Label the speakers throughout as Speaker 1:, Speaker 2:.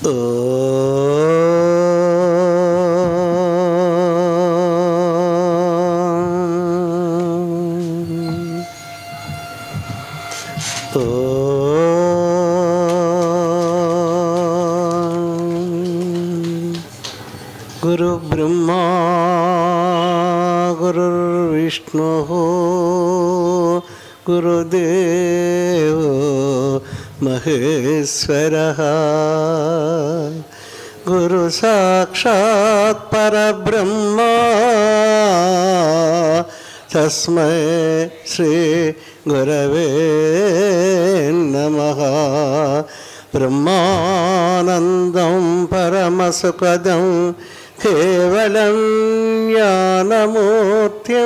Speaker 1: గురు బ్రహ్మా గురుర్విష్ణు గురుదేవో మహేశ్వర గురు సాక్షాత్ పరబ్రహ్మ తస్మై శ్రీ గురవే నమ బ్రహ్మానందం పరమసుఖదం కేవలం జ్ఞానమూర్త్యం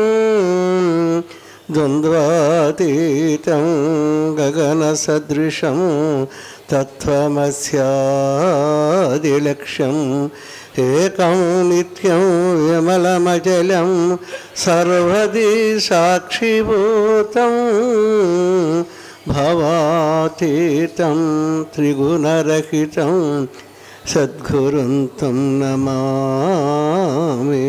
Speaker 1: ద్వంద్వాతీతం గగనసదృశం తత్వమస్యాదిలక్ష్యం ఏకం నిత్యం విమలమజలం సర్వదీ సాక్షిభూతం భవాతీతం త్రిగుణరహితం సద్గురుంతం నమామి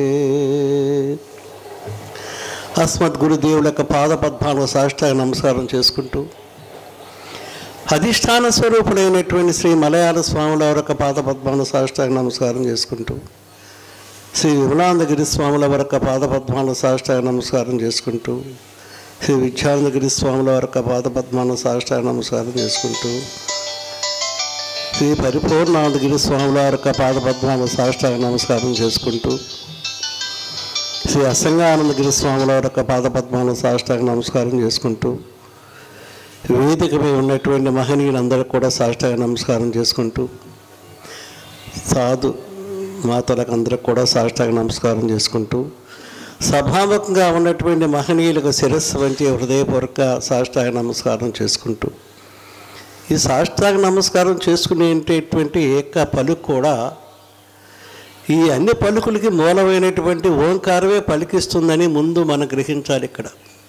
Speaker 1: అస్మద్గురుదేవుల యొక్క పాదపద్మాలను సాష్టాంగ నమస్కారం చేసుకుంటూ అధిష్టాన స్వరూపుడైనటువంటి శ్రీ మలయాళ స్వాముల వారి యొక్క పాదపద్మాలను సాష్టాంగ నమస్కారం చేసుకుంటూ శ్రీ విమలానందగిరి స్వాముల వారి యొక్క పాదపద్మాలను సాష్టాంగ నమస్కారం చేసుకుంటూ శ్రీ విద్యానందగిరి స్వాముల వారి యొక్క పాదపద్మాలను సాష్టాంగ నమస్కారం చేసుకుంటూ శ్రీ పరిపూర్ణానందగిరి స్వాముల వారి యొక్క పాదపద్మాలను సాష్టాంగ నమస్కారం చేసుకుంటూ శ్రీ అసంగానందగిరి స్వాముల వారి యొక్క పాదపద్మాలను సాష్టాంగ నమస్కారం చేసుకుంటూ వేదికపై ఉన్నటువంటి మహనీయులందరికీ కూడా సాష్టాంగ నమస్కారం చేసుకుంటూ సాధు మాతలకు అందరికి కూడా సాష్టాంగ నమస్కారం చేసుకుంటూ సభాముఖంగా ఉన్నటువంటి మహనీయులకు శిరస్సు వంటి హృదయపూర్వక సాష్టాంగ నమస్కారం చేసుకుంటూ ఈ సాష్టాంగ నమస్కారం చేసుకునేటటువంటి ఏక పలుకు కూడా ఈ అన్ని పలుకులకి మూలమైనటువంటి ఓంకారమే పలికిస్తుందని ముందు మనం గ్రహించాలి ఇక్కడ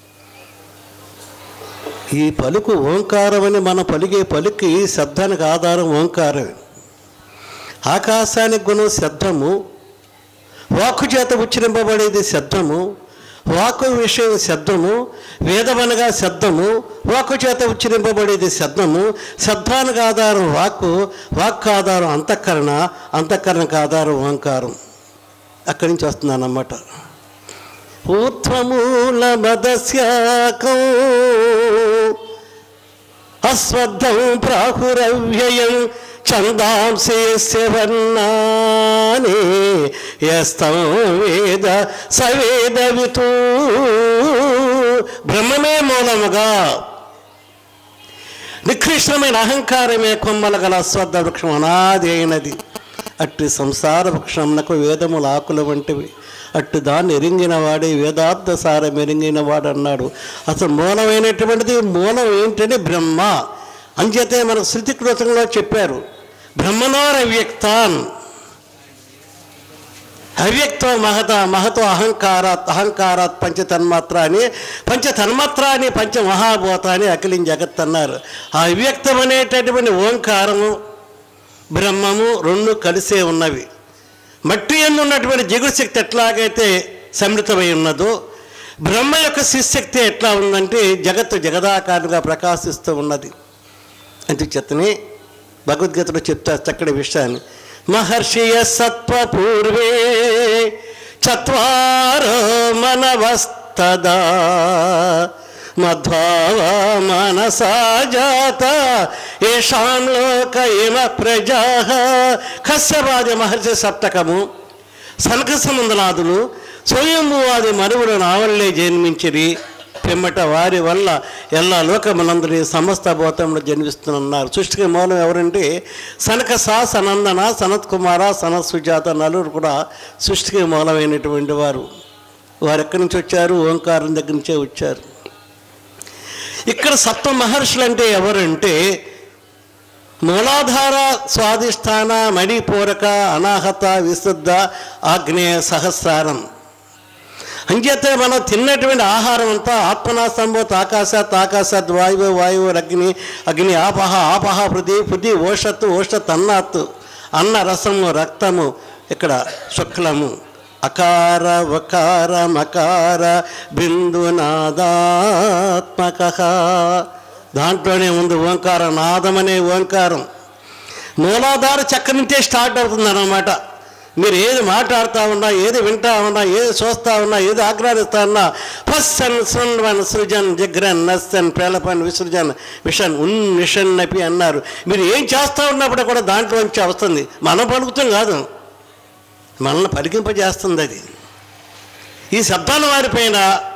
Speaker 1: ఈ పలుకు ఓంకారం అని మనం పలికే పలుకి శబ్దానికి ఆధారం ఓంకారమే ఆకాశానికి గుణం శబ్దము వాక్కు చేత ఉచ్చరింపబడేది శబ్దము వాక్కు విషయం శబ్దము వేదమనగా శబ్దము వాక్కు చేత ఉచ్చరింపబడేది శబ్దము శబ్దానికి ఆధారం వాక్కు వాక్కు ఆధారం అంతఃకరణ అంతఃకరణకు ఆధారం ఓంకారం అక్కడి నుంచి వస్తుందన్నమాట ఊర్ధ్వమూల మదస్యాకం అశ్వద్ధం ప్రాహురవ్యయం ఛందాంశేస్య వర్ణాని యస్తం వేద సవేద వితూ బ్రహ్మమే మూలముగా నికృష్టమైన అహంకారమే కొమ్మల గల అశ్వద్ధ వృక్షం అనాది అయినది అట్టి సంసార వృక్షమునకు వేదముల ఆకులు వంటివి అట్టి దాన్ని ఎరింగిన వాడే వేదార్థ సారం ఎరింగిన వాడు అన్నాడు అసలు మూలమైనటువంటిది మూలం ఏంటని బ్రహ్మ అంచేతే మన శృతికృతంలో చెప్పారు బ్రహ్మనోర వ్యక్తాన్ అవ్యక్తో మహత మహతో అహంకారాత్ అహంకారాత్ పంచతన్మాత్రాన్ని పంచతన్మాత్రాన్ని పంచమహాభూతాన్ని అఖిలిం జగత్ అన్నారు ఆ అవ్యక్తం అనేటటువంటి ఓంకారము బ్రహ్మము రెండు కలిసే ఉన్నవి మట్టి ఎందు ఉన్నటువంటి జిగురు శక్తి ఎట్లాగైతే సమ్మిళితమై ఉన్నదో బ్రహ్మ యొక్క శిశక్తి ఎట్లా ఉందంటే జగత్తు జగదాకారుగా ప్రకాశిస్తూ ఉన్నది అందుచేతనే భగవద్గీతలో చెప్తారు చక్కటి విషయాన్ని మహర్షియ సత్వ పూర్వే చత్వారో మనవస్తదా మధ్వావ మనసా జాత ఏషాం లోక ఇమ ప్రజా కశ్యపాది మహర్షి సప్తకము సనక సముద్రాదులు స్వయంభువాది మనువులు నావల్లే జన్మించిరి పిమ్మట వారి వల్ల ఎల్లా లోకమునందరి సమస్త భూతంలో జన్మిస్తున్నారు సృష్టికి మూలం ఎవరంటే సనక సా సనందన సనత్ కుమార సనత్ సుజాత నలుగురు కూడా సృష్టికి మూలమైనటువంటి వారు వారు ఎక్కడి నుంచి వచ్చారు ఓంకారం దగ్గర నుంచే వచ్చారు ఇక్కడ సప్త మహర్షులు అంటే ఎవరంటే మూలాధార స్వాధిష్టాన మణిపూరక అనాహత విశుద్ధ ఆగ్నేయ సహస్రారం అంచేతే మనం తిన్నటువంటి ఆహారం అంతా ఆత్మనాస్తంభోత్ ఆకాశాత్ ఆకాశాత్ వాయువు వాయువు అగ్ని అగ్ని ఆపహ ఆపహ పృథి పృథి ఓషత్తు ఓషత్ అన్నాత్తు అన్న రసము రక్తము ఇక్కడ శుక్లము అకార వకార మకార బిందునాదాత్మక దాంట్లోనే ఉంది ఓంకార నాదమనే ఓంకారం మూలాధార చక్రం నుంచే స్టార్ట్ అవుతుంది అన్నమాట మీరు ఏది మాట్లాడుతూ ఉన్నా ఏది వింటా ఉన్నా ఏది చూస్తా ఉన్నా ఏది ఆగ్రహిస్తా ఉన్నా ఫస్సన్ సున్వన్ సృజన్ జగ్రన్ నస్సన్ పేలపన్ విసృజన్ విషన్ ఉన్ విషన్ నపి అన్నారు మీరు ఏం చేస్తూ ఉన్నప్పుడు కూడా దాంట్లోంచి వస్తుంది మనం పలుకుతాం కాదు మనల్ని పలికింపజేస్తుంది అది ఈ శబ్దాలు మారిపోయిన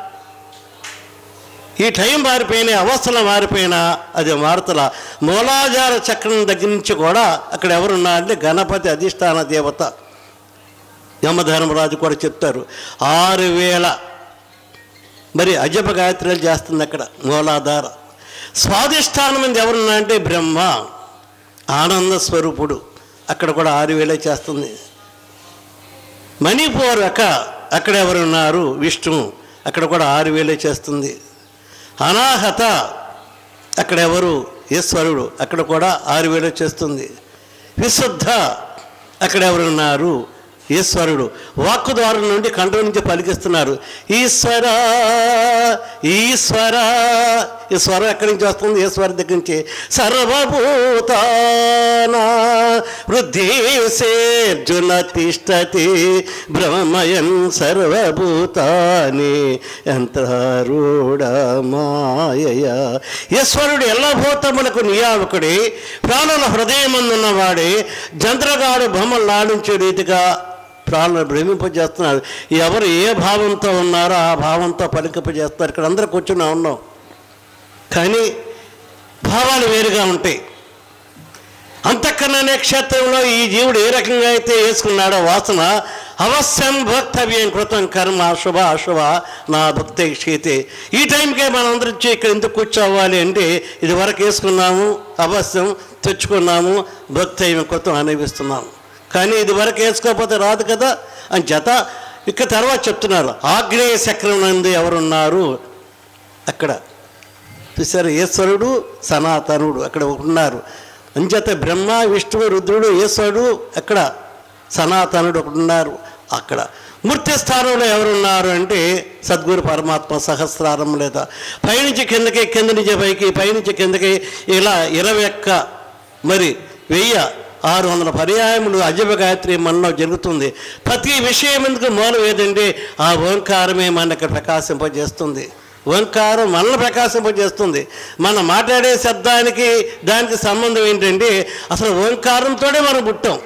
Speaker 1: ఈ టైం మారిపోయిన అవస్థలు మారిపోయినా అది మారుతల మూలాధార చక్రం దగ్గర నుంచి కూడా అక్కడ ఎవరున్నా అంటే గణపతి అధిష్టాన దేవత యమధర్మరాజు కూడా చెప్తారు ఆరు వేల మరి అజప గాయత్రులు చేస్తుంది అక్కడ మూలాధార స్వాధిష్టానం మీద ఎవరున్నా అంటే బ్రహ్మ ఆనంద స్వరూపుడు అక్కడ కూడా ఆరు వేలే చేస్తుంది మణిపూర్ అక్క అక్కడ ఎవరున్నారు విష్ణు అక్కడ కూడా ఆరు వేలే చేస్తుంది అనాహత అక్కడ ఎవరు ఈశ్వరుడు అక్కడ కూడా ఆరు వేలే చేస్తుంది విశుద్ధ అక్కడ ఎవరున్నారు ఈశ్వరుడు వాక్కు ద్వారం నుండి కంఠం నుంచి పలికిస్తున్నారు ఈశ్వర ఈశ్వర ఈ స్వరం ఎక్కడి నుంచి వస్తుంది ఈశ్వర దగ్గర నుంచి సర్వభూతానా వృద్ధిసేర్జున తిష్టతి బ్రహ్మయన్ సర్వభూతాని యంత్రారూఢ మాయయ ఈశ్వరుడు ఎల్ల భూతములకు నియామకుడి ప్రాణుల హృదయమందున్నవాడే జంత్రగాడు బొమ్మలు లాడించే రీతిగా ప్రాణులను భ్రమింపజేస్తున్నారు ఎవరు ఏ భావంతో ఉన్నారో ఆ భావంతో పలికింపజేస్తారు ఇక్కడ అందరూ కూర్చుని ఉన్నాం కానీ భావాలు వేరుగా ఉంటాయి అంతఃకరణ అనే క్షేత్రంలో ఈ జీవుడు ఏ రకంగా అయితే వేసుకున్నాడో వాసన అవశ్యం భక్తవ్యం కృతం కర్మ అశుభ అశుభ నా భక్తి క్షీతే ఈ టైంకే మనం అందరం వచ్చి ఇక్కడ ఎందుకు కూర్చోవాలి అంటే ఇది వరకు వేసుకున్నాము అవశ్యం తెచ్చుకున్నాము భక్తవ్యం కృతం అనిపిస్తున్నాము కానీ ఇది వరకు వేసుకోకపోతే రాదు కదా అని జత ఇక తర్వాత చెప్తున్నారు ఆగ్నేయ చక్రం నందు ఎవరున్నారు అక్కడ చూసారు ఈశ్వరుడు సనాతనుడు అక్కడ ఉన్నారు అంచేత బ్రహ్మ విష్ణువు రుద్రుడు ఈశ్వరుడు అక్కడ సనాతనుడు ఒకడు ఉన్నారు అక్కడ మూర్తి స్థానంలో ఎవరున్నారు అంటే సద్గురు పరమాత్మ సహస్రారం లేదా పైనుంచి కిందకి కింద నుంచి పైకి పైనుంచి కిందకి ఇలా ఇరవై ఒక్క మరి వెయ్యి ఆరు వందల పర్యాయములు అజబ గాయత్రి మనలో జరుగుతుంది ప్రతి విషయం ఎందుకు మూలం ఏదంటే ఆ ఓంకారమే మనకి ప్రకాశింపజేస్తుంది ఓంకారం మనల్ని ప్రకాశింపజేస్తుంది మనం మాట్లాడే శబ్దానికి దానికి సంబంధం ఏంటంటే అసలు ఓంకారంతోనే మనం పుట్టాం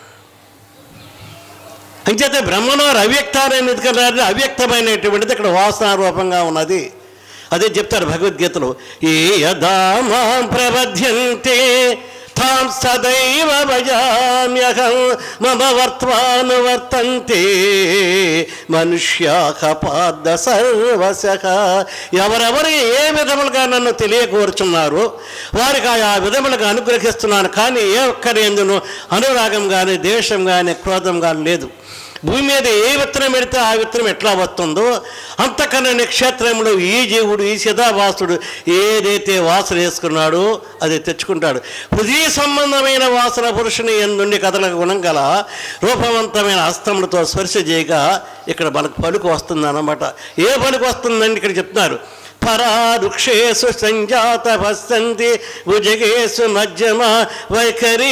Speaker 1: అంచేతే బ్రహ్మలో అవ్యక్తాన్ని ఎందుకన్నారు అవ్యక్తమైనటువంటిది ఇక్కడ వాసన రూపంగా ఉన్నది అదే చెప్తారు భగవద్గీతలో ఏ యదా మాం ప్రబధ్యంతే తాం సదైవ భజామ్యహం మమ వర్త్వానువర్తంతే మనుష్యాక పాద సర్వశక ఎవరెవరు ఏ విధములుగా నన్ను తెలియకూర్చున్నారో వారికి ఆయా విధములుగా అనుగ్రహిస్తున్నాను కానీ ఏ ఒక్కరి ఎందును అనురాగం కానీ దేశం కానీ క్రోధం కానీ లేదు భూమి మీద ఏ విత్తనం పెడితే ఆ విత్తనం ఎట్లా వస్తుందో అంతకన్నా నక్షత్రంలో ఈ జీవుడు ఈ సిధావాసుడు ఏదైతే వాసన వేసుకున్నాడో అది తెచ్చుకుంటాడు హృదయ సంబంధమైన వాసన పురుషుని ఎందుండి కథల గుణం గల రూపవంతమైన హస్తములతో స్పర్శ చేయగా ఇక్కడ మనకు పలుకు వస్తుంది అన్నమాట ఏ పలుకు వస్తుందని ఇక్కడ చెప్తున్నారు పరారుక్షేషు సంజాత పశ్యంతి భుజగేషు మధ్యమ వైఖరి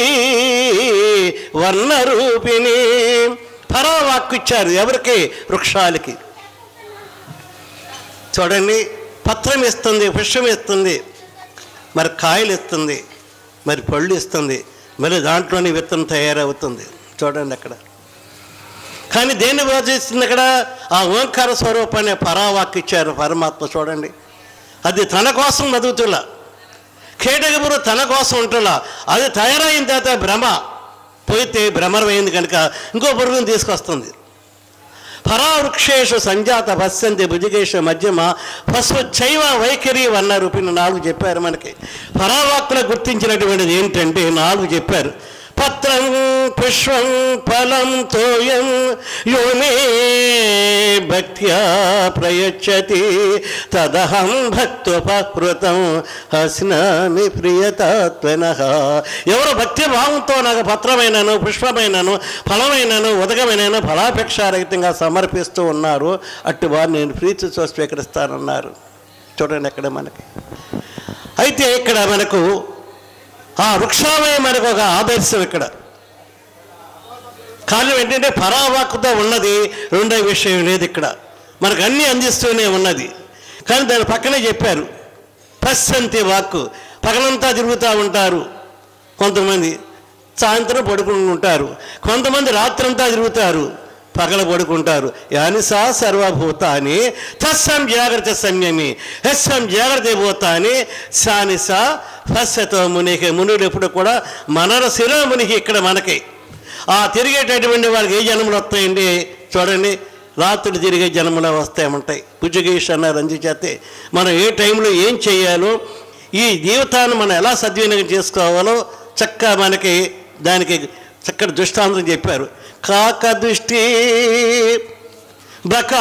Speaker 1: వర్ణరూపిణి పరవాక్కు ఇచ్చారు ఎవరికి వృక్షాలకి చూడండి పత్రం ఇస్తుంది పుష్పం ఇస్తుంది మరి కాయలు ఇస్తుంది మరి పళ్ళు ఇస్తుంది మరి దాంట్లోని విత్తనం తయారవుతుంది చూడండి అక్కడ కానీ దేన్ని బోధిస్తుంది అక్కడ ఆ ఓంకార స్వరూపాన్ని పరావాక్కు ఇచ్చారు పరమాత్మ చూడండి అది తన కోసం బతుకుతులా కేటగపురు తన కోసం ఉంటులా అది తయారైన తర్వాత భ్రమ పోయితే భ్రమరమైంది కనుక ఇంకో పురుగుని తీసుకొస్తుంది పరావృక్షేషు సంజాత పశ్యంతి భుజగేషు మధ్యమ పశు చైవ వైఖరి వన్న రూపిన నాలుగు చెప్పారు మనకి పరావాక్కులు గుర్తించినటువంటిది ఏంటంటే నాలుగు చెప్పారు పత్రం పుష్పం ఫలం తోయం యో మే భక్త్యా ప్రయచ్చతి తదహం భక్తుపహృతం హస్నామి ప్రియతాత్మన ఎవరు భక్తి భావంతో నాకు పత్రమైనను పుష్పమైనను ఫలమైనను ఉదకమైనను ఫలాపేక్షారహితంగా సమర్పిస్తూ ఉన్నారు అట్టి వారు నేను ప్రీతితో స్వీకరిస్తానన్నారు చూడండి ఎక్కడ మనకి అయితే ఇక్కడ మనకు ఆ వృక్షమే మనకు ఒక ఆదర్శం ఇక్కడ కారణం ఏంటంటే పరావాక్కుతో ఉన్నది రెండో విషయం లేదు ఇక్కడ మనకు అన్నీ అందిస్తూనే ఉన్నది కానీ దాని పక్కనే చెప్పారు పశ్చంతి వాక్కు పగలంతా తిరుగుతూ ఉంటారు కొంతమంది సాయంత్రం పడుకుని ఉంటారు కొంతమంది రాత్రంతా తిరుగుతారు పగల పడుకుంటారు యానిసా సర్వభూతాని తస్సం జాగ్రత్త సంయమి హస్సం జాగ్రత్త భూతాని శానిస ఫస్యతో మునికి మునుడు ఎప్పుడు కూడా మనర శిరోమునికి ఇక్కడ మనకి ఆ తిరిగేటటువంటి వాళ్ళకి ఏ జన్మలు వస్తాయండి చూడండి రాత్రులు తిరిగే జన్మలు వస్తాయి భుజగేష్ అన్నారు అందుచేతే మనం ఏ టైంలో ఏం చేయాలో ఈ జీవితాన్ని మనం ఎలా సద్వినియోగం చేసుకోవాలో చక్కగా మనకి దానికి చక్కటి దృష్టాంతం చెప్పారు కాక దృష్టి బకా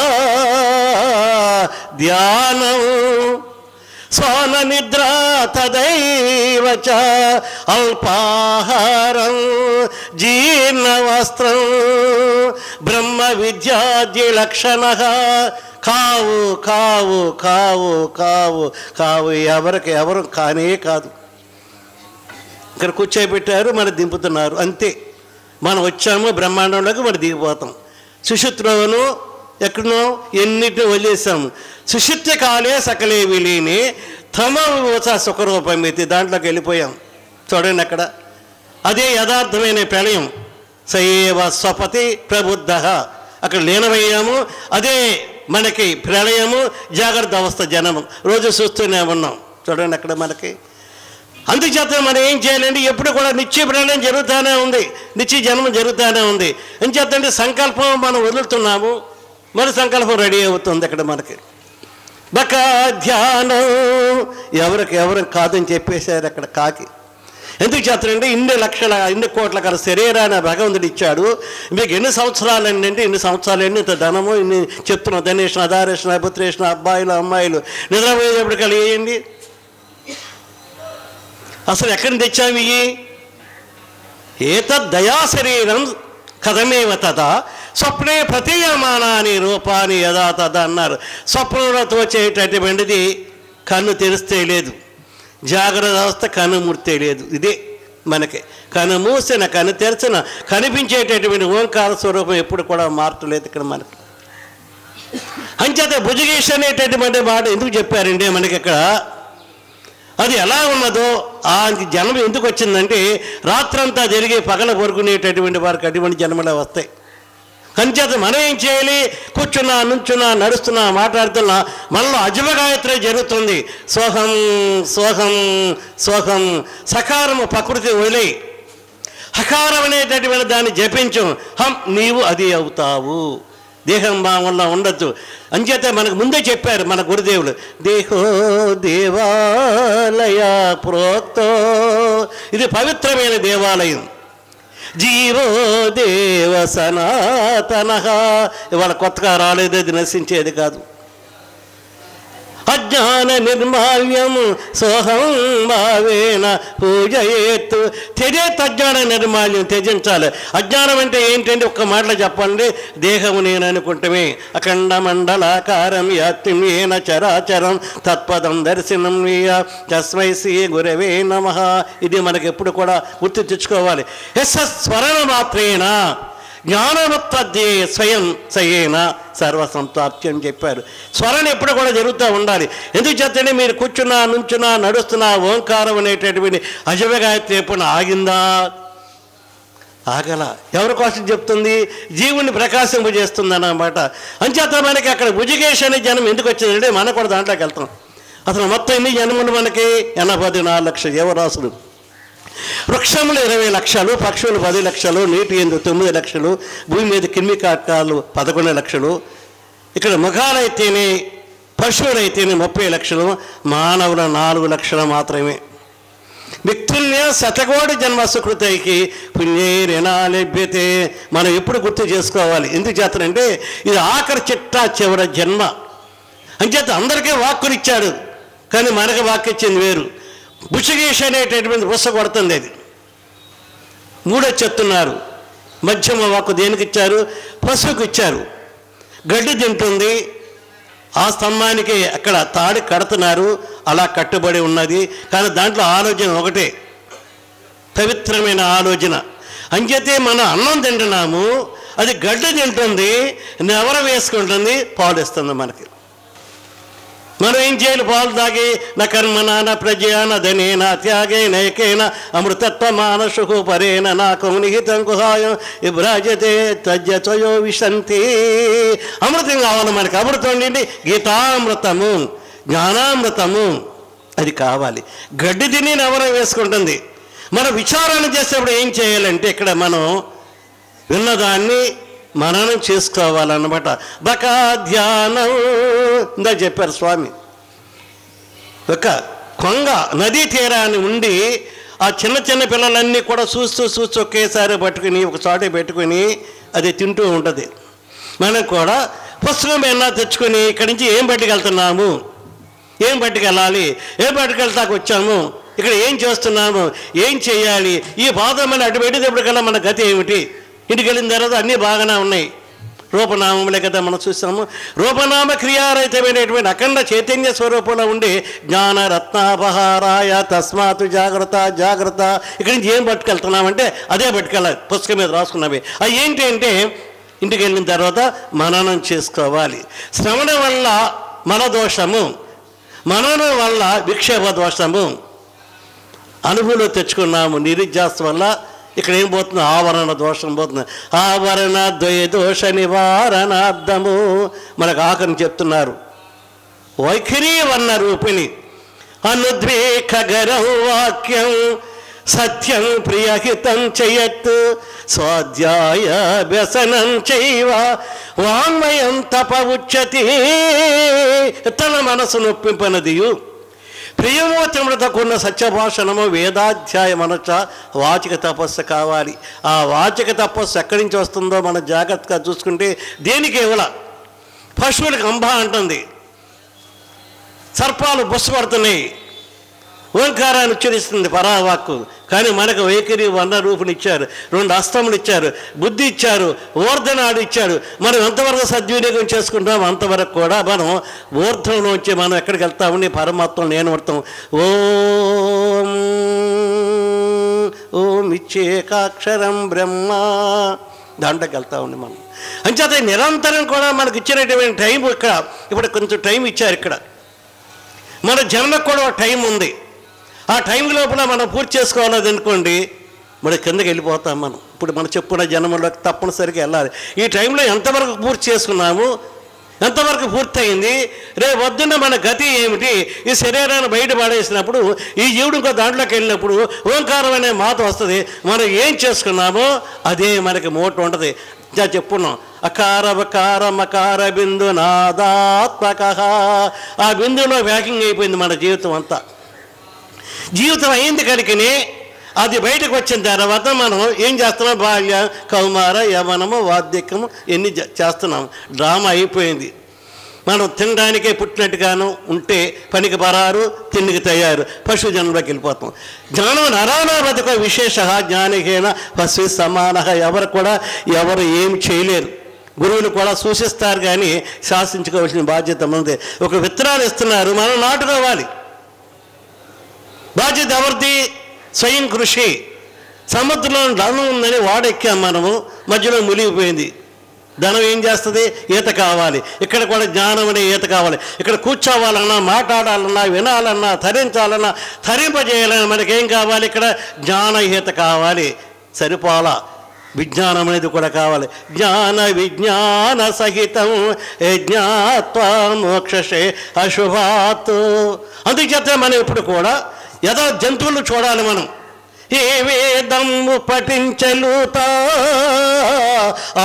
Speaker 1: ధ్యానం స్వాన నిద్ర తదైవ చ అల్పాహారం జీర్ణ వస్త్రం బ్రహ్మ విద్యాద్య లక్షణ కావు కావు కావు కావు కావు ఎవరికి ఎవరు కానే కాదు ఇక్కడ కూర్చోబెట్టారు మరి దింపుతున్నారు అంతే మనం వచ్చాము బ్రహ్మాండంలోకి మరి దిగిపోతాం సుషుత్రోను ఎక్కడనో ఎన్నిటిని వదిలేసాము సుషుత్య కాలే సకలే విలీని తమ వివస సుఖరూపమితి దాంట్లోకి వెళ్ళిపోయాం చూడండి అక్కడ అదే యథార్థమైన ప్రళయం సయేవ స్వపతి ప్రబుద్ధ అక్కడ లీనమయ్యాము అదే మనకి ప్రళయము జాగ్రత్త అవస్థ జనము రోజు చూస్తూనే ఉన్నాం చూడండి అక్కడ మనకి అందుచేత మనం ఏం చేయాలండి ఎప్పుడు కూడా నిత్య ప్రళయం జరుగుతూనే ఉంది నిత్య జన్మ జరుగుతూనే ఉంది ఏం చేద్దంటే సంకల్పం మనం వదులుతున్నాము మరి సంకల్పం రెడీ అవుతుంది ఇక్కడ మనకి బక ధ్యానం ఎవరికి ఎవరు కాదని చెప్పేశారు అక్కడ కాకి ఎందుకు చేస్తారంటే ఇన్ని లక్షల ఇన్ని కోట్ల కల శరీరాన్ని భగవంతుడు ఇచ్చాడు మీకు ఎన్ని సంవత్సరాలు అంటే ఇన్ని సంవత్సరాలు ఎన్ని ఇంత ధనము ఇన్ని చెప్తున్నాం ధనేషణ అధారేషణ పుత్రేషణ అబ్బాయిలు అమ్మాయిలు నిద్రపోయేటప్పుడు కలిగేయండి అసలు ఎక్కడి నుంచి తెచ్చాము ఇవి ఏతద్దయా శరీరం కథమేవ తదా స్వప్నే ప్రతీయమానాని రూపాన్ని యథా తదా అన్నారు స్వప్నంలో తోచేటటువంటిది కన్ను తెరిస్తే లేదు జాగ్రత్త అవస్థ కన్ను ముడితే లేదు ఇదే మనకి కన్ను మూసిన కన్ను తెరిచిన కనిపించేటటువంటి ఓంకార స్వరూపం ఎప్పుడు కూడా మారట్లేదు ఇక్కడ మనకి అంచేత భుజగేష్ అనేటటువంటి మాట ఎందుకు చెప్పారండి మనకి ఇక్కడ అది ఎలా ఉన్నదో ఆ జన్మ ఎందుకు వచ్చిందంటే రాత్రంతా జరిగి పగల పడుకునేటటువంటి వారికి అటువంటి జన్మలే వస్తాయి కంచేత మనం ఏం చేయాలి కూర్చున్నా నుంచున్నా నడుస్తున్నా మాట్లాడుతున్నా మనలో అజమగాయత్రే జరుగుతుంది సోహం సోహం సోహం సకారము ప్రకృతి వదిలేయి హకారం అనేటటువంటి దాన్ని జపించు హం నీవు అది అవుతావు దేహం వల్ల ఉండొచ్చు అంచేత మనకు ముందే చెప్పారు మన గురుదేవులు దేహో దేవాలయ ప్రోక్తో ఇది పవిత్రమైన దేవాలయం జీవో దేవ సనాతన ఇవాళ కొత్తగా రాలేదు అది నశించేది కాదు అజ్ఞాన నిర్మాల్యం సోహం భావేన పూజయేత్తు త్యజేత్ అజ్ఞాన నిర్మాల్యం త్యజించాలి అజ్ఞానం అంటే ఏంటంటే ఒక్క మాటలో చెప్పండి దేహము నేను అనుకుంటమే అఖండ మండలాకారం యాత్యం ఏన చరాచరం తత్పదం దర్శనం వీయ తస్మై శ్రీ గురవే నమ ఇది మనకి ఎప్పుడు కూడా గుర్తు తెచ్చుకోవాలి ఎస్ స్మరణ మాత్రేణ జ్ఞానముత్పత్తి స్వయం సయేన సర్వసంతాప్తి అని చెప్పారు స్మరణ ఎప్పుడు కూడా జరుగుతూ ఉండాలి ఎందుకు చేస్తేనే మీరు కూర్చున్నా నుంచున్నా నడుస్తున్నా ఓంకారం అనేటటువంటి అజవగాయత్రి ఎప్పుడు ఆగిందా ఆగల ఎవరి కోసం చెప్తుంది జీవుని ప్రకాశింపజేస్తుంది అన్నమాట అంచేత మనకి అక్కడ భుజగేష్ అనే జనం ఎందుకు వచ్చిందంటే మనం కూడా దాంట్లోకి వెళ్తాం అసలు మొత్తం ఎన్ని జన్మలు మనకి ఎనభై నాలుగు లక్షల జీవరాశులు వృక్షములు ఇరవై లక్షలు పక్షులు పది లక్షలు నీటి ఎందు తొమ్మిది లక్షలు భూమి మీద కిమ్మి కాటాలు పదకొండు లక్షలు ఇక్కడ ముఖాలైతేనే పశువులైతేనే ముప్పై లక్షలు మానవుల నాలుగు లక్షలు మాత్రమే విక్తుల్య శతకోటి జన్మ సుకృతైకి పుణ్యేరేనా లభ్యతే మనం ఎప్పుడు గుర్తు చేసుకోవాలి ఎందుకు చేస్తానంటే ఇది ఆఖరి చిట్టా చివరి జన్మ అంచేత అందరికీ వాక్కునిచ్చాడు కానీ మనకు వాక్కు ఇచ్చింది వేరు బుషగేష్ అనేటటువంటి బుస కొడుతుంది అది మూడో చెప్తున్నారు మధ్యమ వాక్కు దేనికి ఇచ్చారు పశువుకి ఇచ్చారు గడ్డి తింటుంది ఆ స్తంభానికి అక్కడ తాడి కడుతున్నారు అలా కట్టుబడి ఉన్నది కానీ దాంట్లో ఆలోచన ఒకటే పవిత్రమైన ఆలోచన అంచేతే మనం అన్నం తింటున్నాము అది గడ్డి తింటుంది నెవర వేసుకుంటుంది పాలు ఇస్తుంది మనకి మనం ఏం చేయాలి పాలు తాగి నా కర్మన నా ప్రజయాన ధనేన త్యాగే నైకేన అమృతత్వ మానసు పరేన నా కౌనిహితం కుహాయం ఇబ్రాజతే త్వజయో విశంతి అమృతం కావాలి మనకి అమృతం ఏంటి గీతామృతము జ్ఞానామృతము అది కావాలి గడ్డి తిని నవరం వేసుకుంటుంది మనం విచారణ చేసేప్పుడు ఏం చేయాలంటే ఇక్కడ మనం విన్నదాన్ని మననం చేసుకోవాలన్నమాట బకా ధ్యానం ఇందా చెప్పారు స్వామి ఒక కొంగ నదీ తీరాన్ని ఉండి ఆ చిన్న చిన్న పిల్లలన్నీ కూడా చూస్తూ చూస్తూ ఒకేసారి పట్టుకుని ఒక చోట పెట్టుకుని అది తింటూ ఉంటుంది మనం కూడా పుస్తకం ఏమన్నా తెచ్చుకొని ఇక్కడి నుంచి ఏం పట్టుకెళ్తున్నాము ఏం పట్టుకెళ్ళాలి ఏం పట్టుకెళ్తాకు వచ్చాము ఇక్కడ ఏం చేస్తున్నాము ఏం చేయాలి ఈ బాధమని అటు పెట్టేటప్పటికల్లా మన గతి ఏమిటి ఇంటికి వెళ్ళిన తర్వాత అన్నీ బాగానే ఉన్నాయి రూపనామములే కదా మనం చూస్తాము రూపనామ క్రియారహితమైనటువంటి అఖండ చైతన్య స్వరూపంలో ఉండి జ్ఞాన రత్నాపహారాయ తస్మాత్ జాగ్రత్త జాగ్రత్త ఇక్కడి నుంచి ఏం పట్టుకెళ్తున్నామంటే అదే పట్టుకెళ్ళాలి పుస్తకం మీద రాసుకున్నవి అవి ఏంటి అంటే ఇంటికి వెళ్ళిన తర్వాత మననం చేసుకోవాలి శ్రవణ వల్ల మన దోషము మననం వల్ల విక్షేప దోషము అనుభవంలో తెచ్చుకున్నాము నిరుధ్యాస వల్ల ఇక్కడ ఏం పోతుంది ఆవరణ దోషం పోతుంది ఆవరణ ద్వయ దోష నివారణార్థము మనకు ఆఖరిని చెప్తున్నారు వైఖరి వర్ణ రూపిణి అనుద్వేఖగరం వాక్యం సత్యం ప్రియహితం చేయత్ స్వాధ్యాయ వ్యసనం చైవ వాంగ్మయం తప ఉచ్యతి తన మనసు నొప్పింపనదియు ప్రియమోచమృతకున్న సత్యభాషణము వేదాధ్యాయం అనొచ్చ వాచిక తపస్సు కావాలి ఆ వాచిక తపస్సు ఎక్కడి నుంచి వస్తుందో మనం జాగ్రత్తగా చూసుకుంటే దేనికి ఇవ్వాల పశువులకు అంబ అంటుంది సర్పాలు బుస్సపడుతున్నాయి ఓంకారాన్ని ఉచ్చరిస్తుంది పరావాక్కు కానీ మనకు వైఖరి వర్ణ రూపుని ఇచ్చారు రెండు అస్తములు ఇచ్చారు బుద్ధి ఇచ్చారు ఊర్ధనాడు ఇచ్చారు మనం ఎంతవరకు సద్వినియోగం చేసుకుంటాం అంతవరకు కూడా మనం ఊర్ధ్వంలోంచి మనం ఎక్కడికి వెళ్తామని పరమాత్మ నేను వర్తం ఓం ఓం ఇచ్చేకాక్షరం బ్రహ్మ దాంట్లోకి వెళ్తా ఉండి మనం అంచేత నిరంతరం కూడా మనకి ఇచ్చినటువంటి టైం ఇక్కడ ఇప్పుడు కొంచెం టైం ఇచ్చారు ఇక్కడ మన జన్మకు కూడా ఒక టైం ఉంది ఆ టైం లోపల మనం పూర్తి చేసుకోవాలని అనుకోండి మరి కిందకి వెళ్ళిపోతాం మనం ఇప్పుడు మనం చెప్పుకున్న జన్మలోకి తప్పనిసరిగా వెళ్ళాలి ఈ టైంలో ఎంతవరకు పూర్తి చేసుకున్నాము ఎంతవరకు పూర్తయింది రేపు వద్దున్న మన గతి ఏమిటి ఈ శరీరాన్ని బయట పడేసినప్పుడు ఈ జీవుడు ఇంకో దాంట్లోకి వెళ్ళినప్పుడు ఓంకారం అనే మాట వస్తుంది మనం ఏం చేసుకున్నామో అదే మనకి మోటు ఉంటుంది ఇంకా చెప్పున్నాం అకార వకార మకార బిందు నాదాత్మక ఆ బిందులో వ్యాకింగ్ అయిపోయింది మన జీవితం అంతా జీవితం అయింది కనుకనే అది బయటకు వచ్చిన తర్వాత మనం ఏం చేస్తున్నాం బాల్య కౌమార యవనము వాద్యకము ఎన్ని చే- చేస్తున్నాం డ్రామా అయిపోయింది మనం తినడానికే పుట్టినట్టుగాను ఉంటే పనికి పరారు తిండికి తయారు పశు జన్మలోకి వెళ్ళిపోతాం జ్ఞానం నరాన బతుక విశేష జ్ఞానికైన పశు సమాన ఎవరు కూడా ఎవరు ఏమి చేయలేరు గురువులు కూడా సూచిస్తారు కానీ శాసించుకోవాల్సిన బాధ్యత మనది ఒక విత్తనాలు ఇస్తున్నారు మనం నాటుకోవాలి బాధ్యత ఎవరిది స్వయం కృషి సముద్రంలో ధనం ఉందని వాడెక్కాం మనము మధ్యలో మునిగిపోయింది ధనం ఏం చేస్తుంది ఈత కావాలి ఇక్కడ కూడా జ్ఞానం అనే ఈత కావాలి ఇక్కడ కూర్చోవాలన్నా మాట్లాడాలన్నా వినాలన్నా ధరించాలన్నా ధరింపజేయాలన్నా మనకేం కావాలి ఇక్కడ జ్ఞాన ఈత కావాలి సరిపోలా విజ్ఞానం అనేది కూడా కావాలి జ్ఞాన విజ్ఞాన సహితం యజ్ఞాత్వా మోక్షసే అశుభాత్ అందుచేత మనం ఇప్పుడు కూడా యథా జంతువులు చూడాలి మనం ఏ వేదము పఠించలుతా ఆ,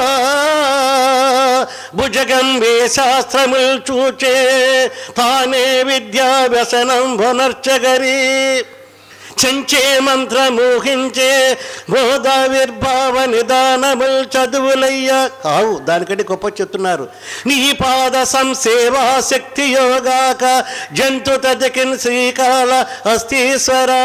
Speaker 1: భుజగంబే శాస్త్రములు చూచే తానే విద్యా వ్యసనం భునర్చగరి చెంచే మంత్రమోహించే గోదావిర్భావ నిదానముల్ చదువులయ్యా కావు దానికంటే గొప్ప చెప్తున్నారు నీ పాద సంసేవా శక్తి యోగాక జంతు తదకిన్ శ్రీకాళ అస్తీశ్వరా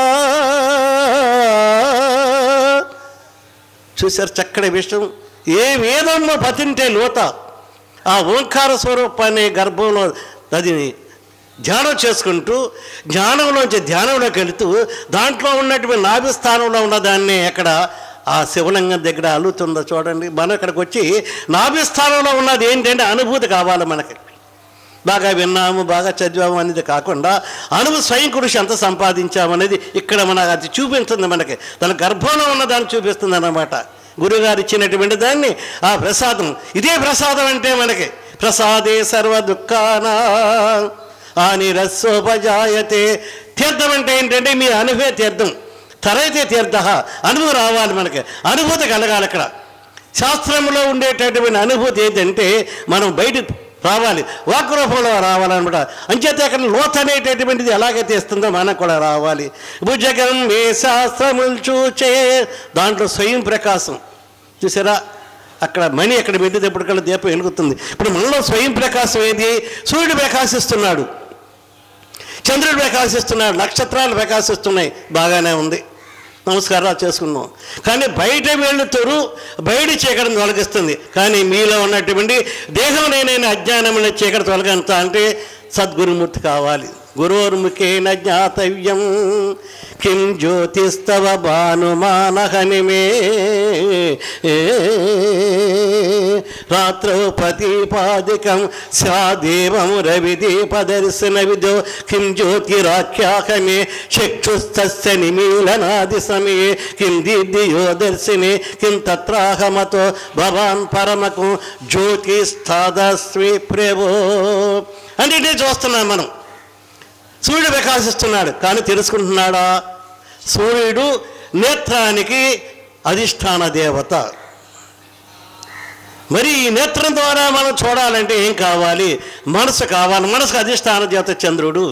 Speaker 1: చూశారు చక్కటి విషయం ఏ వేదమ్మ పతింటే లోత ఆ ఓంకార స్వరూపాన్ని గర్భంలో అది ధ్యానం చేసుకుంటూ జ్ఞానంలోంచి ధ్యానంలోకి వెళుతూ దాంట్లో ఉన్నటువంటి నాభిస్థానంలో ఉన్న దాన్ని ఎక్కడ ఆ శివలింగం దగ్గర అల్లుతుందో చూడండి మనం ఇక్కడికి వచ్చి నాభిస్థానంలో ఉన్నది ఏంటంటే అనుభూతి కావాలి మనకి బాగా విన్నాము బాగా చదివాము అనేది కాకుండా అనుభవ స్వయం కృషి ఎంత సంపాదించామనేది ఇక్కడ మన అది చూపిస్తుంది మనకి తన గర్భంలో ఉన్న దాన్ని చూపిస్తుంది అన్నమాట గురుగారు ఇచ్చినటువంటి దాన్ని ఆ ప్రసాదం ఇదే ప్రసాదం అంటే మనకి ప్రసాదే సర్వ దుఃఖానా అని రస్సోపజాయతే తీర్థం అంటే ఏంటంటే మీ అనుభవ తీర్థం తరైతే తీర్థ అనుభవం రావాలి మనకి అనుభూతి కలగాలి అక్కడ శాస్త్రంలో ఉండేటటువంటి అనుభూతి ఏంటంటే మనం బయట రావాలి వాక్ రూపంలో రావాలన్నమాట అంచేత అక్కడ లోత్ అనేటటువంటిది ఎలాగైతే ఇస్తుందో మనకు కూడా రావాలి భుజగం ఏ శాస్త్రములు చూచే దాంట్లో స్వయం ప్రకాశం చూసారా అక్కడ మణి అక్కడ పెట్టేటప్పటికల్లా దీపం వెలుగుతుంది ఇప్పుడు మనలో స్వయం ప్రకాశం ఏది సూర్యుడు ప్రకాశిస్తున్నాడు చంద్రుడు ప్రకాశిస్తున్నాడు నక్షత్రాలు ప్రకాశిస్తున్నాయి బాగానే ఉంది నమస్కారాలు చేసుకున్నాం కానీ బయట వెళుతురు బయట చీకటిని తొలగిస్తుంది కానీ మీలో ఉన్నటువంటి దేహం నేనైనా అజ్ఞానమైన చీకటి తొలగంత అంటే సద్గురుమూర్తి కావాలి గురోర్ముఖేన జ్ఞాతవ్యం కిం జ్యోతిస్తవ భానుమానహనిమే రాత్రౌ ప్రతిపాదికం స్యాదేవం రవిదీపదర్శన విదో కిం జ్యోతిరాఖ్యాకమే చక్షుస్తస్య నిమీలనాది సమయే కిం దీర్ఘయో దర్శినే కిం తత్రాహమతో భవాన్ పరమకు జ్యోతిస్థాదస్వి ప్రభో అంటే చూస్తున్నాం మనం సూర్యుడు ప్రకాశిస్తున్నాడు కానీ తెలుసుకుంటున్నాడా సూర్యుడు నేత్రానికి అధిష్టాన దేవత మరి ఈ నేత్రం ద్వారా మనం చూడాలంటే ఏం కావాలి మనసు కావాలి మనసుకు అధిష్టాన దేవత చంద్రుడు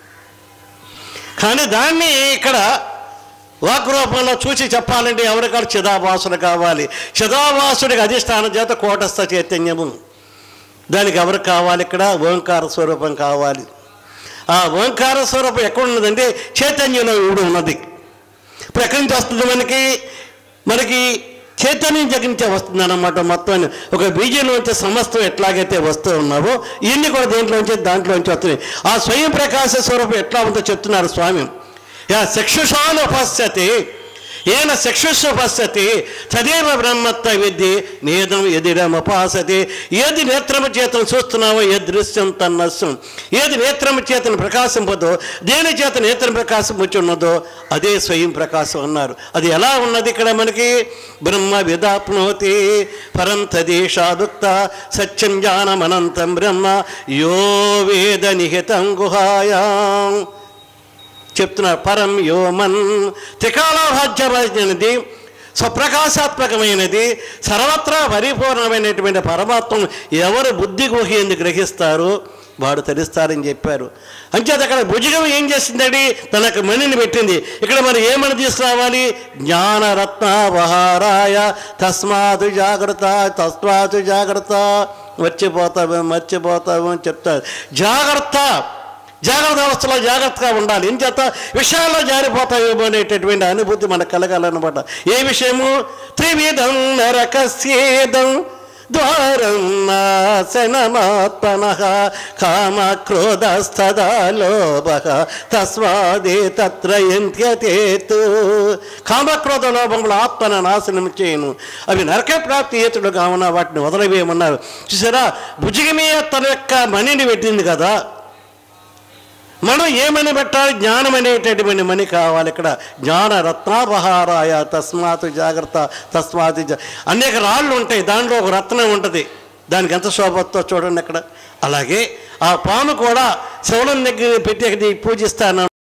Speaker 1: కానీ దాన్ని ఇక్కడ వాక్ రూపంలో చూసి చెప్పాలంటే ఎవరికాడు చిదాభాసుడు కావాలి చిదాభాసుడికి అధిష్టాన చేత కోటస్థ చైతన్యము దానికి ఎవరికి కావాలి ఇక్కడ ఓంకార స్వరూపం కావాలి ఆ ఓంకార స్వరూపం ఎక్కడ ఉన్నదంటే చైతన్యంలో ఇవిడు ఉన్నది ఇప్పుడు ఎక్కడి నుంచి వస్తుంది మనకి మనకి చైతన్యం దగ్గర నుంచే వస్తుంది అన్నమాట మొత్తం ఒక బీజంలోంచి సమస్తం ఎట్లాగైతే వస్తూ ఉన్నావో ఇవన్నీ కూడా దేంట్లోంచి దాంట్లోంచి వస్తున్నాయి ఆ స్వయం ప్రకాశ స్వరూపం ఎట్లా ఉందో చెప్తున్నారు స్వామి యా చక్షుషాను పశ్యతి ఏన చక్షుషు పశ్యతి తదేవ బ్రహ్మత్వ విద్య నేదం ఎదిరమపాసతి ఏది నేత్రము చేతను చూస్తున్నావో ఏ దృశ్యం తన్నస్యం ఏది నేత్రము చేతను ప్రకాశింపదో దేని చేత నేత్రం ప్రకాశం వచ్చి ఉన్నదో అదే స్వయం ప్రకాశం అన్నారు అది ఎలా ఉన్నది ఇక్కడ మనకి బ్రహ్మ విదాప్నోతి పరం తదేశాదుక్త సత్యం జ్ఞానమనంతం బ్రహ్మ యో వేద నిహితం గుహాయాం చెప్తున్నారు పరం యోమన్ త్రికాలభాజ్యమైనది స్వప్రకాశాత్మకమైనది సర్వత్రా పరిపూర్ణమైనటువంటి పరమాత్మను ఎవరు బుద్ధి గుహ్యంది గ్రహిస్తారో వాడు తెలుస్తారని చెప్పారు అంచేత అక్కడ భుజగం ఏం చేసిందండి తనకు మణిని పెట్టింది ఇక్కడ మరి ఏమని తీసుకురావాలి జ్ఞానరత్నావహారాయ తస్మాతు జాగ్రత్త తస్మాతు జాగ్రత్త మర్చిపోతావు మర్చిపోతావు అని చెప్తారు జాగ్రత్త జాగ్రత్త అవస్థలో జాగ్రత్తగా ఉండాలి ఏం చేత విషయాల్లో జారిపోతాయేమో అనేటటువంటి అనుభూతి మనకు కలగాలన్నమాట ఏ విషయము త్రివిధం నరకస్యేదం ద్వారం నాశనమాత్మన కామ క్రోధస్తదా లోభ తస్వాదే తత్ర ఎంత్యతేతు కామక్రోధ లోభములు ఆత్మన నాశనం చేయను అవి నరక ప్రాప్తి హేతుడు కావున వాటిని వదలవేయమన్నారు చూసారా భుజగమే తన యొక్క మణిని పెట్టింది కదా మనం ఏమని పెట్టాలి జ్ఞానం అనేటటువంటి మని కావాలి ఇక్కడ జ్ఞాన రత్నాపహారాయ తస్మాత్ జాగ్రత్త తస్మాత్ జా- అనేక రాళ్ళు ఉంటాయి దాంట్లో ఒక రత్నం ఉంటుంది దానికి ఎంత శోభతో చూడండి అక్కడ అలాగే ఆ పాము కూడా శివలం దగ్గర పెట్టి పూజిస్తాను